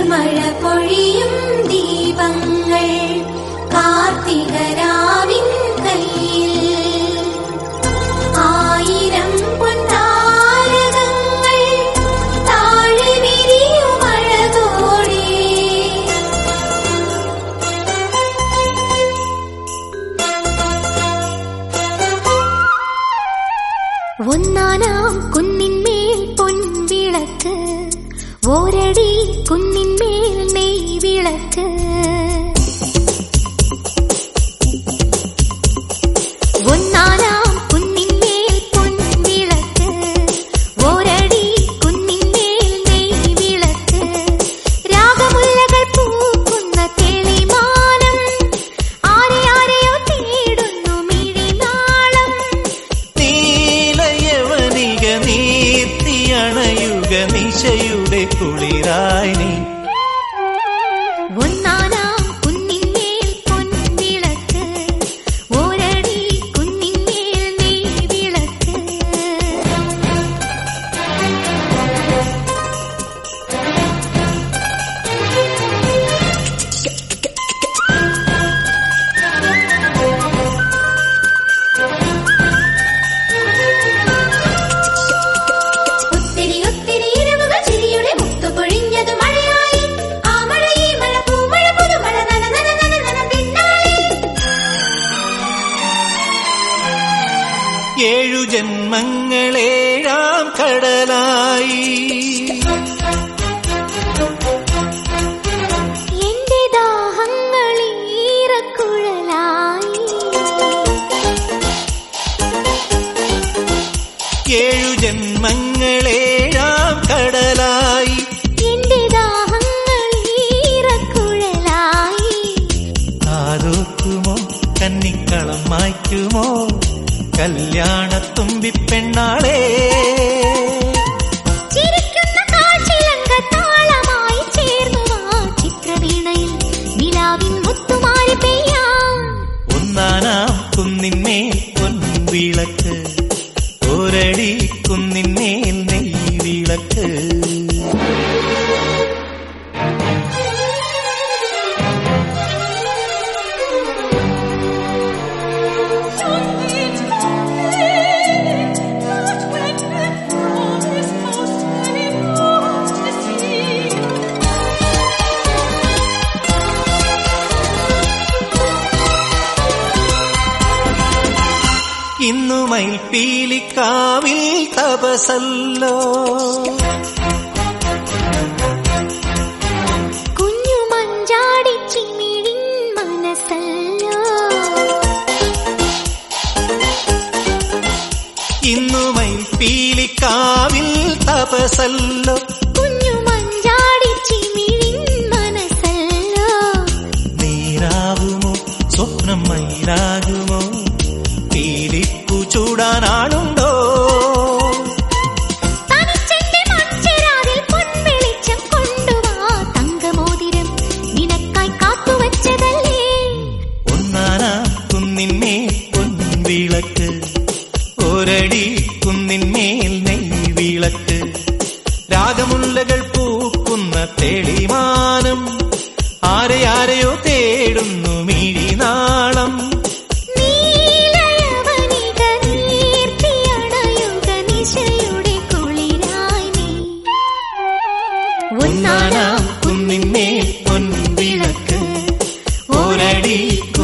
മഴ പൊഴിയും ദീപങ്ങൾ കാർത്തികരാവിൻ കയ്യിൽ ആയിരം പൊൻതാരകങ്ങൾ താഴെ വിരിയുമഴകോടെ ഒന്നാനാം കുന്നിന്മേൽ പൊൻവിളക്ക് ഓരടി കുന്നിന്മേൽ നെയ് വിളക്ക് ഒന്നാനാം കുന്നിന്മേൽ പൊൻവിളക്ക് ഓരടി കുന്നിന്മേൽ നെയ് വിളക്ക് രാഗമുല്ലകൾ പൂക്കുന്ന തെളിമാനം ആരെ ആരെയോ തേടുന്നു മിഴിനാളം നീലയവനിക നീർത്തിയണയുക നിശയുടെ കുളിരായി നീ ഒന്നാനാം കുന്നിന്മേൽ പൊൻവിളക്ക് ഓരടി കുന്നിന്മേൽ നെയ് വിളക്ക് ഒത്തിരി ഒത്തിരി ഇരവുകൾ ചിരിയുടെ മുത്തു പൊഴിഞ്ഞത് മഴയായി ആ മഴയെ മഴ പൂമഴ പുതുമഴ നന നന നന നന പിന്നാലെ ഏഴു ജന്മങ്ങളേഴാം കടലായി എന്റെ ദാഹങ്ങൾ ഈറക്കുഴലായി ഏഴു ജന്മങ്ങളേഴാം കടലായി എന്റെ ദാഹങ്ങൾ ഈറക്കുഴലായി കാതോക്കുമോ കന്നിക്കളം മായ്ക്കുമോ കല്യാണത്തുമ്പി പെണ്ണാളേ ചിരിക്കുന്ന കാഴ്ചിലങ്ക താളമായി ചേർന്നു ആ ചിത്രവീണയിൽ നിലാവിൻ മുത്തുമാരി പെയ്യാം ഒന്നാനാം കുന്നിന്മേൽ പൊൻവിളക്ക് ഒരടി കുന്നിന്മേൽ നെയ് വിളക്ക് ഇന്നു മൈപ്പീലിക്കാവിൽ തപസല്ലോ കുഞ്ഞു മഞ്ചാടി ചിമിഴിൻ മനസ്സല്ലോ ഇന്നു മൈപ്പീലിക്കാവിൽ തപസല്ലോ കുഞ്ഞു മഞ്ചാടി ചിമിഴിൻ മനസ്സല്ലോ നീരാകുമോ സ്വപ്നം മയിലാകുമോ പീലിപ്പു ചൂടാനാണുണ്ടോ തനിച്ചെന്റെ മൺചെരാതിൽ പൊൻവെളിച്ചം കൊണ്ടുവാ തങ്കമോതിരം നിനക്കായി കാത്തുവച്ചതല്ലേ ഒന്നാനാ കുന്നിന്മേൽ പൊൻവിളക്ക് ഒരടി കുന്നിന്മേൽ നെയ് വിളക്ക് രാഗമുല്ലകൾ പൂക്കുന്ന തെളിമാനം ആരെ ആരെയോ തേടുന്നു മിഴിനാളം നീലയവനിക നീർത്തിയണയുക നിശയുടെ കുളിരായി നീ ഒന്നാനാം കുന്നിന്മേൽ പൊൻവിളക്ക് ഒരടി